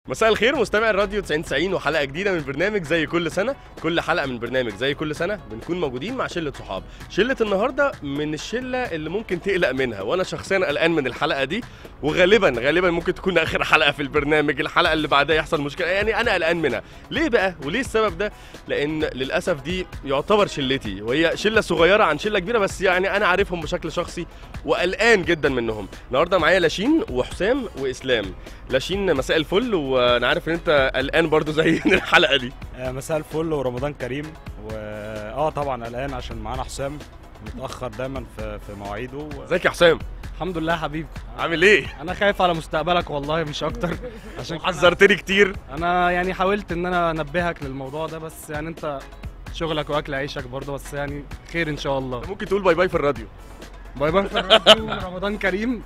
مساء الخير مستمع الراديو 90 وحلقه جديده من برنامج زي كل سنه كل حلقه من برنامج زي كل سنه بنكون موجودين مع شله صحاب شله النهارده من الشله اللي ممكن تقلق منها وانا شخصيا قلقان من الحلقه دي وغالبا غالبا ممكن تكون اخر حلقه في البرنامج الحلقه اللي بعدها يحصل مشكله يعني انا قلقان منها ليه بقى وليه السبب ده لان للاسف دي يعتبر شلتي وهي شله صغيره عن شله كبيره بس يعني انا عارفهم بشكل شخصي وقلقان جدا منهم النهارده معايا لاشين وحسام واسلام لاشين مساء الفل وانا عارف ان انت قلقان برضو زي من الحلقه دي آه، مساء الفل ورمضان كريم و اه طبعا قلقان عشان معانا حسام متاخر دايما في في مواعيده ازيك يا حسام الحمد لله يا حبيبي عامل ايه انا خايف على مستقبلك والله مش اكتر عشان كده حذرتني كتير انا يعني حاولت ان انا انبهك للموضوع ده بس يعني انت شغلك واكل عيشك برضه بس يعني خير ان شاء الله ممكن تقول باي باي في الراديو باي باي في الراديو، رمضان كريم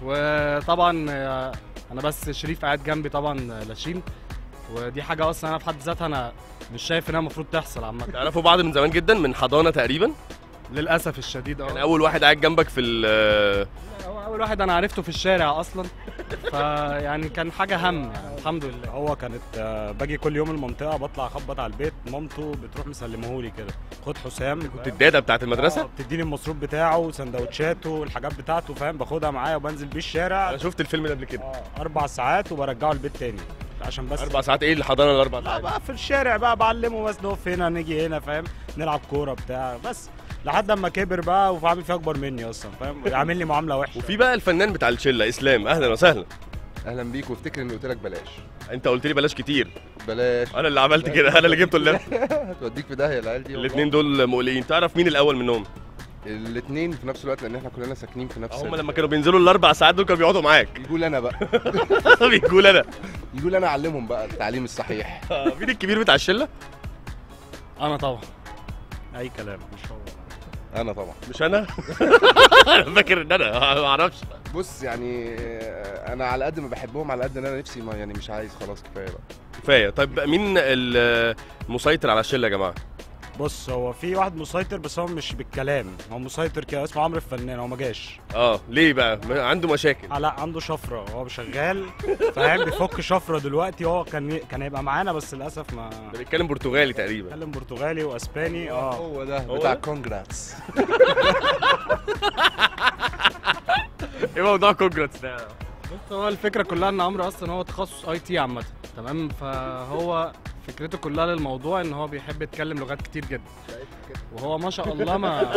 وطبعا آه، انا بس شريف قاعد جنبي طبعا آه، لاشين ودي حاجه اصلا انا في حد ذاتها انا مش شايف انها المفروض تحصل عامه تعرفوا بعض من زمان جدا من حضانه تقريبا للاسف الشديد كان اه اول واحد قاعد جنبك في ال- هو اول واحد انا عرفته في الشارع اصلا فيعني كان حاجه هم يعني الحمد لله هو كانت آه، باجي كل يوم المنطقه بطلع اخبط على البيت مامته بتروح مسلمهولي كده خد حسام كنت الداده بتاعت المدرسه آه، بتديني المصروف بتاعه سندوتشاته الحاجات بتاعته فاهم باخدها معايا وبنزل بيه الشارع انا شفت الفيلم ده قبل كده آه، اربع ساعات وبرجعه البيت تاني عشان بس اربع ساعات ايه الحضانه الاربع لا ساعات بقى في الشارع بقى بعلمه بس نقف هنا نيجي هنا فاهم نلعب كوره بتاع بس لحد اما كبر بقى وعامل فيه اكبر مني اصلا فاهم عامل لي معامله وحشه وفي بقى الفنان بتاع الشله اسلام اهلا وسهلا اهلا بيك وافتكر اني قلت لك بلاش انت قلت لي بلاش كتير بلاش انا اللي عملت كده انا اللي جبته اللعب هتوديك في داهيه العيال دي الاثنين دول مقلقين تعرف مين الاول منهم الاثنين في نفس الوقت لان احنا كلنا ساكنين في نفس هم ال- لما كانوا بينزلوا الاربع ساعات دول كانوا بيقعدوا معاك يقول انا بقى بيقول انا يقول انا اعلمهم بقى التعليم الصحيح آه، مين الكبير بتاع الشله انا طبعا اي كلام مش هو انا طبعا مش انا انا فاكر ان انا ما اعرفش بص يعني آه، انا على قد ما بحبهم على قد ان انا نفسي ما يعني مش عايز خلاص كفايه بقى كفايه طيب مين المسيطر على الشله يا جماعه بص هو في واحد مسيطر بس هو مش بالكلام هو مسيطر كده اسمه عمرو الفنان هو ما جاش اه ليه بقى ما- عنده مشاكل آه لا عنده شفره هو شغال فاهم بيفك شفره دلوقتي هو كان كان هيبقى معانا بس للاسف ما ده بيتكلم برتغالي تقريبا بيتكلم برتغالي واسباني اه هو ده هو بتاع ده؟ كونجراتس ايه موضوع كونجراتس ده بص هو الفكره كلها ان عمرو اصلا هو تخصص اي تي عامه تمام فهو فكرته كلها للموضوع ان هو بيحب يتكلم لغات كتير جدا وهو ما شاء الله ما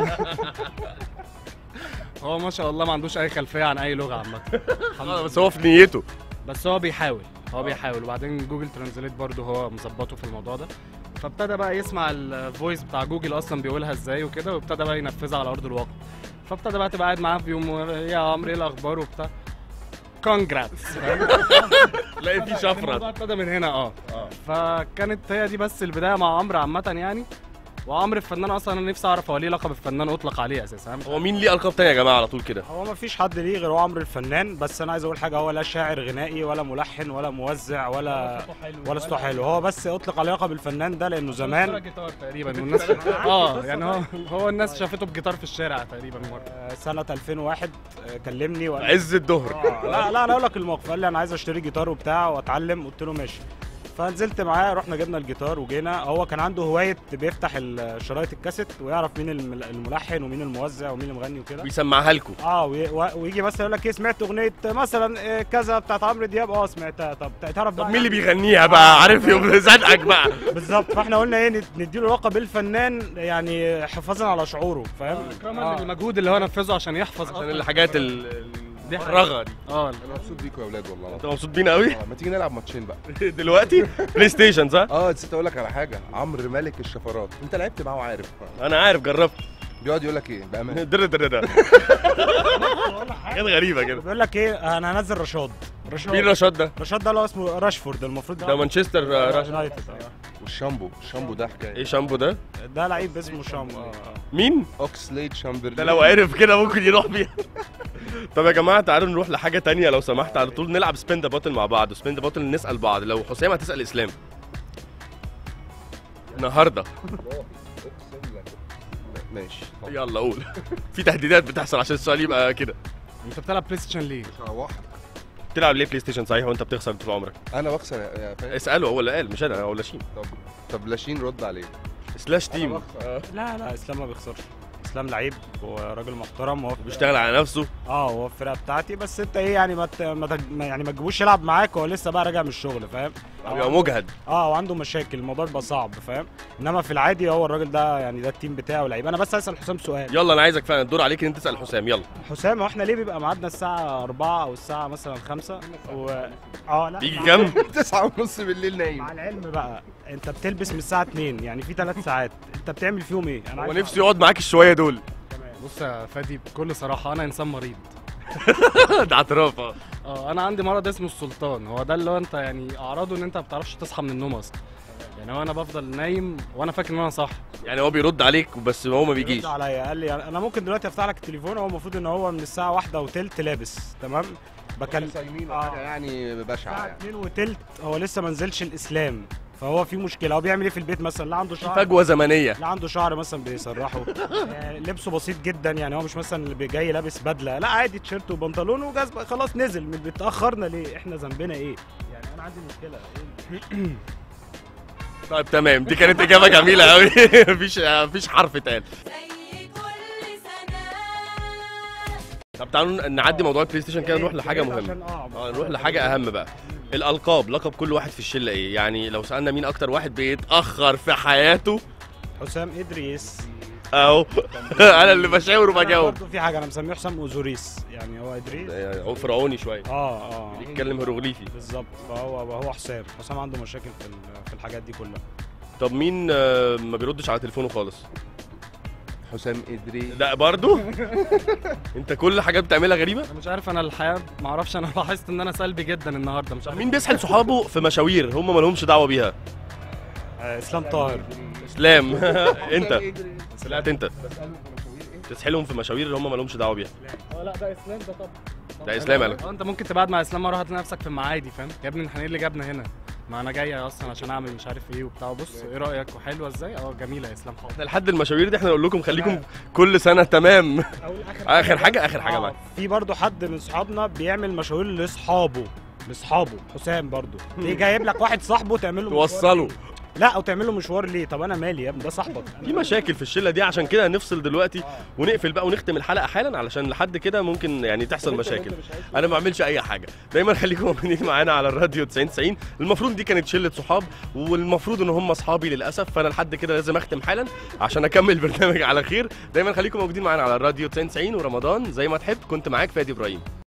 هو ما شاء الله ما عندوش اي خلفيه عن اي لغه عامه الحمد آه، لله. بس هو في نيته بس هو بيحاول هو بيحاول وبعدين جوجل ترانزليت برضه هو مظبطه في الموضوع ده فابتدى بقى يسمع الفويس بتاع جوجل اصلا بيقولها ازاي وكده وابتدى بقى ينفذها على ارض الواقع فابتدى بقى تبقى قاعد معاه في يوم و- يا عمرو ايه الاخبار وبتاع كونجراتس تلاقي في الموضوع شفره ابتدى من هنا اه آه. فكانت هي دي بس البدايه مع عمرو عامه يعني وعمرو الفنان اصلا انا نفسي اعرف هو ليه لقب الفنان اطلق عليه اساسا هو مين ليه القاب تانية يا جماعه على طول كده هو ما فيش حد ليه غير هو عمرو الفنان بس انا عايز اقول حاجه هو لا شاعر غنائي ولا ملحن ولا موزع ولا ولا صوته حلو هو بس اطلق عليه لقب الفنان ده لانه زمان جيتار تقريبا والناس اه يعني هو هو الناس شافته بجيتار في الشارع تقريبا مره آه، سنه 2001 آه، كلمني وقال عز الظهر آه، لا لا انا اقول لك الموقف قال لي انا عايز اشتري جيتار وبتاع واتعلم قلت له ماشي فنزلت معاه رحنا جبنا الجيتار وجينا هو كان عنده هوايه بيفتح الشرايط الكاسيت ويعرف مين الم- الملحن ومين الموزع ومين المغني وكده ويسمعها لكم اه وي- و- ويجي مثلا يقول لك ايه سمعت اغنيه مثلا إيه كذا بتاعت عمرو دياب اه سمعتها طب تعرف طب بقى مين اللي بيغنيها بقى عارف يوم زنقك بقى بالظبط فاحنا قلنا ايه ند- نديله لقب الفنان يعني حفاظا على شعوره فاهم اكراما آه. للمجهود اللي هو نفذه عشان يحفظ عشان أصلاً الحاجات ال- دي حاجة. المفرغه دي اه انا مبسوط بيكم يا اولاد والله انت مبسوط بينا قوي آه، ما تيجي نلعب ماتشين بقى دلوقتي بلاي ستيشن صح اه نسيت اقول لك على حاجه عمرو ملك الشفرات انت لعبت معاه وعارف انا عارف جربت بيقعد يقول لك ايه بامانه در در در حاجات غريبه كده بيقول لك ايه انا هنزل رشاد مين رشاد رشاد ده رشاد ده اللي هو اسمه راشفورد المفروض ده مانشستر آه، راش يونايتد آه. والشامبو الشامبو ده ايه حكايه شامبو ده ده لعيب اسمه شام آه، آه. مين اوكسليد شامبرلين ده لو عرف كده ممكن يروح بيها طب يا جماعه تعالوا نروح لحاجه تانية لو سمحت على طول نلعب سبين ذا باتل مع بعض سبين ذا باتل نسال بعض لو حسام هتسال اسلام النهارده اقسم لك ماشي يلا قول في تهديدات بتحصل عشان السؤال يبقى كده انت بتلعب بلاي ستيشن ليه؟ مش هروحك بتلعب ليه بلاي ستيشن صحيح وانت بتخسر طول عمرك انا بخسر يا- يا فاهم اساله هو اللي قال مش انا هو لاشين طب طب لاشين رد عليه سلاش تيم لا لا اسلام ما بيخسرش اسلام لعيب وراجل محترم وهو في- بيشتغل على نفسه اه هو في الفرقه بتاعتي بس انت ايه يعني ما ت- ما تج- ما- يعني ما تجيبوش يلعب معاك هو لسه بقى راجع من الشغل فاهم بيبقى مجهد اه وعنده مشاكل الموضوع بيبقى صعب فاهم انما في العادي هو الراجل ده يعني ده التيم بتاعه لعيب انا بس اسال حسام سؤال يلا انا عايزك فعلا الدور عليك ان انت تسال حسام يلا حسام هو احنا ليه بيبقى ميعادنا الساعه 4 او الساعه مثلا 5 و... اه لا تيجي مع- كام تسعة ونص بالليل نايم مع العلم بقى انت بتلبس من الساعه 2 يعني في 3 ساعات انت بتعمل فيهم ايه انا هو عايز نفسه يقعد معاك الشويه دول بص يا فادي بكل صراحه انا انسان مريض ده اعتراف اه اه انا عندي مرض اسمه السلطان هو ده اللي هو انت يعني اعراضه ان انت ما بتعرفش تصحى من النوم اصلا يعني هو انا بفضل نايم وانا فاكر ان انا صح يعني هو بيرد عليك بس هو ما بيجيش رد عليا قال لي انا ممكن دلوقتي افتح لك التليفون هو المفروض ان هو من الساعه واحدة وتلت لابس تمام بكلم صايمين آه. حاجه يعني بشعه الساعه يعني 2 وتلت هو لسه ما نزلش الاسلام فهو في مشكله هو بيعمل ايه في البيت مثلا لا عنده شعر فجوه زمنيه لا عنده شعر مثلا بيسرحه آه، لبسه بسيط جدا يعني هو مش مثلا اللي جاي لابس بدله لا عادي تيشيرت وبنطلون وجزمه خلاص نزل من البيت اتاخرنا ليه احنا ذنبنا ايه يعني انا عندي مشكله إيه؟ طيب تمام دي كانت اجابه جميله قوي مفيش مفيش حرف اتقال زي كل سنة طب تعالوا نعدي موضوع البلاي ستيشن كده نروح لحاجه عشان- مهمه اه اه نروح لحاجه اهم بقى الالقاب لقب كل واحد في الشله ايه يعني لو سالنا مين اكتر واحد بيتاخر في حياته حسام ادريس اهو انا اللي بشاور أنا وبجاوب برضه في حاجه انا مسميه حسام اوزوريس يعني هو ادريس هو فرعوني شويه اه اه بيتكلم هيروغليفي بالظبط فهو هو حسام حسام عنده مشاكل في ال- في الحاجات دي كلها طب مين آه، ما بيردش على تليفونه خالص حسام ادري لا برضو انت كل حاجات بتعملها غريبه انا مش عارف انا الحياه ما اعرفش انا لاحظت ان انا سلبي جدا النهارده مش عارف مين بيسحل صحابه في مشاوير هم ما لهمش دعوه بيها آه اسلام طاهر اسلام انت طلعت انت تسحلهم في مشاوير اللي هم ما لهمش دعوه بيها اه لا ده اسلام ده طب ده اسلام قالك اه انت ممكن تبعد مع اسلام مره هتلاقي نفسك في المعادي فاهم يا ابني احنا ايه اللي جابنا هنا ما انا جاي اصلا عشان اعمل مش عارف ايه وبتاع بص ايه رايك وحلوه ازاي اه جميله يا اسلام خالص احنا لحد المشاوير دي احنا نقول لكم خليكم كل سنه تمام اخر حاجه اخر حاجه آه، معاك في برضه حد من صحابنا بيعمل مشاوير لاصحابه لاصحابه حسام برضه تيجي جايب لك واحد صاحبه تعمل له مشوار توصله ليه؟ لا او تعمل له مشوار ليه طب انا مالي يا ابني ده صاحبك في مشاكل في الشله دي عشان كده هنفصل دلوقتي ونقفل بقى ونختم الحلقه حالا علشان لحد كده ممكن يعني تحصل مشاكل انا ما بعملش اي حاجه دايما خليكم موجودين معانا على الراديو 90 90 المفروض دي كانت شله صحاب والمفروض ان هم اصحابي للاسف فانا لحد كده لازم اختم حالا عشان اكمل البرنامج على خير دايما خليكم موجودين معانا على الراديو 90 90 ورمضان زي ما تحب كنت معاك فادي ابراهيم